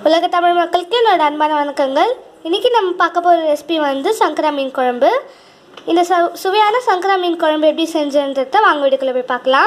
உலக தமிழ் மக்களுக்கு என்னோட அன்பான வணக்கங்கள் இன்றைக்கி நம்ம பார்க்க போகிற ரெசிபி வந்து சங்கரா மீன் குழம்பு இந்த சு சுவையான சங்கரா மீன் குழம்பு எப்படி செஞ்சுன்றத வாங்க வீடுக்குள்ளே போய் பார்க்கலாம்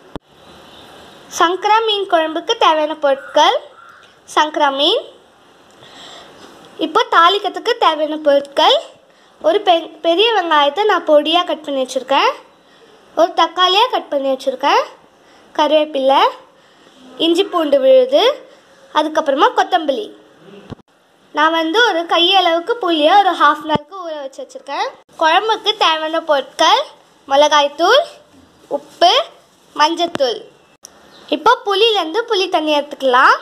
சங்கரா மீன் குழம்புக்கு தேவையான பொருட்கள் சங்கரா மீன் இப்போ தாளிக்கிறதுக்கு தேவையான பொருட்கள் ஒரு பெ பெரிய வெங்காயத்தை நான் பொடியாக கட் பண்ணி வச்சுருக்கேன் ஒரு தக்காளியாக கட் பண்ணி வச்சுருக்கேன் கருவேப்பிலை இஞ்சி பூண்டு விழுது அதுக்கப்புறமா கொத்தமல்லி நான் வந்து ஒரு கையளவுக்கு புளியை ஒரு ஹாஃப் அன் ஹவருக்கு ஊற வச்சு வச்சுருக்கேன் குழம்புக்கு தேவையான பொருட்கள் மிளகாய்த்தூள் உப்பு மஞ்சத்தூள் இப்போ புளியிலேருந்து புளி தண்ணி எடுத்துக்கலாம்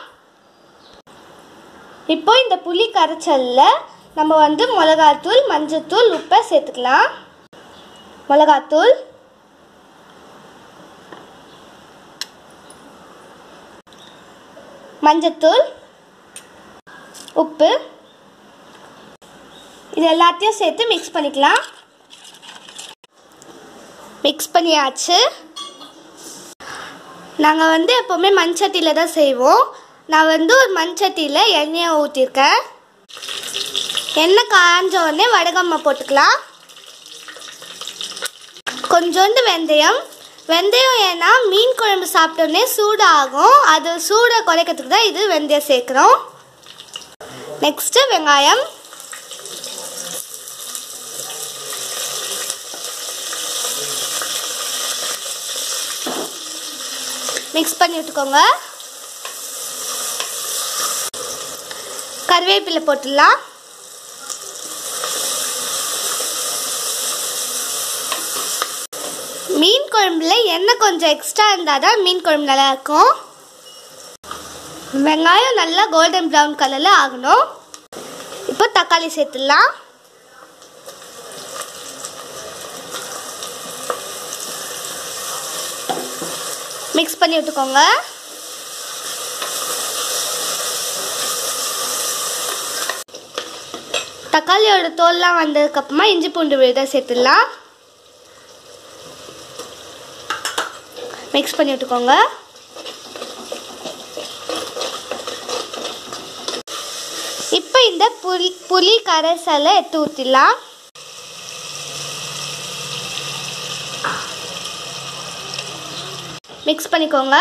இப்போ இந்த புளி கரைச்சலில் நம்ம வந்து மிளகாத்தூள் மஞ்சத்தூள் உப்பை சேர்த்துக்கலாம் மிளகாத்தூள் மஞ்சத்தூள் உப்பு இது எல்லாத்தையும் சேர்த்து மிக்ஸ் பண்ணிக்கலாம் மிக்ஸ் பண்ணியாச்சு நாங்கள் வந்து எப்போவுமே மண்சட்டியில் தான் செய்வோம் நான் வந்து ஒரு மண்சட்டியில் எண்ணெயை ஊற்றிருக்கேன் எண்ணெய் காஞ்ச உடனே வடகம்மை போட்டுக்கலாம் கொஞ்சோண்டு வெந்தயம் வெந்தயம் ஏன்னா மீன் குழம்பு சாப்பிட்டோன்னே சூடாகும் அது சூடை குறைக்கிறதுக்கு தான் இது வெந்தயம் சேர்க்குறோம் நெக்ஸ்ட்டு வெங்காயம் மிக்ஸ் பண்ணி விட்டுக்கோங்க கருவேப்பிலை போட்டுடலாம் மீன் குழம்புல எண்ணெய் கொஞ்சம் எக்ஸ்ட்ரா இருந்தால் தான் மீன் குழம்பு நல்லா இருக்கும் வெங்காயம் நல்லா கோல்டன் ப்ரௌன் கலரில் ஆகணும் இப்போ தக்காளி சேர்த்துடலாம் மிக்ஸ் பண்ணி விட்டுக்கோங்க தக்காளியோட தோல்லாம் வந்ததுக்கப்புறமா இஞ்சி பூண்டு விழுத சேர்த்துடலாம் மிக்ஸ் பண்ணி விட்டுக்கோங்க இப்போ இந்த புளி புளி கரைசலை எடுத்து ஊற்றிடலாம் மிக்ஸ் பண்ணிக்கோங்க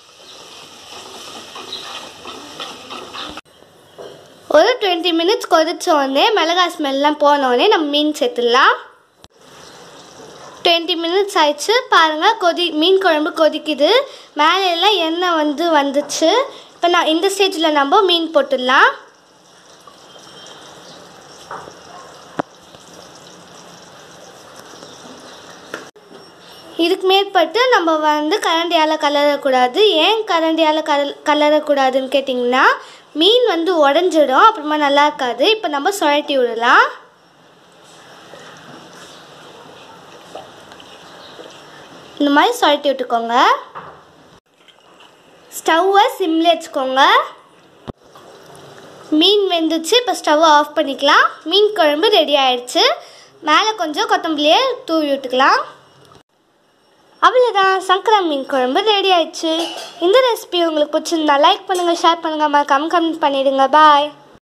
ஒரு டுவெண்ட்டி மினிட்ஸ் கொதிச்ச உடனே மிளகாய் ஸ்மெல்லாம் போனோடனே நம்ம மீன் சேர்த்துடலாம் டுவெண்ட்டி மினிட்ஸ் ஆயிடுச்சு பாருங்கள் கொதி மீன் குழம்பு கொதிக்குது மேலே எல்லாம் எண்ணெய் வந்து வந்துச்சு இப்போ நான் இந்த ஸ்டேஜில் நம்ம மீன் போட்டுடலாம் இதுக்கு மேற்பட்டு நம்ம வந்து கரண்டியால் கலரக்கூடாது ஏன் கரண்டியால் கல கலரக்கூடாதுன்னு கேட்டிங்கன்னா மீன் வந்து உடஞ்சிடும் அப்புறமா நல்லா இருக்காது இப்போ நம்ம சுழட்டி விடலாம் இந்த மாதிரி சுழட்டி விட்டுக்கோங்க ஸ்டவ்வை சிம்ல வச்சுக்கோங்க மீன் வெந்துச்சு இப்போ ஸ்டவ்வை ஆஃப் பண்ணிக்கலாம் மீன் குழம்பு ரெடி ஆயிடுச்சு மேலே கொஞ்சம் கொத்தமல்லியை தூவி விட்டுக்கலாம் அவ்வளோதான் சங்கரா மீன் குழம்பு ரெடி ஆயிடுச்சு இந்த ரெசிபி உங்களுக்கு பிடிச்சிருந்தா லைக் பண்ணுங்கள் ஷேர் பண்ணுங்கள் மறக்காம கமெண்ட் பண்ணிடுங்க பாய்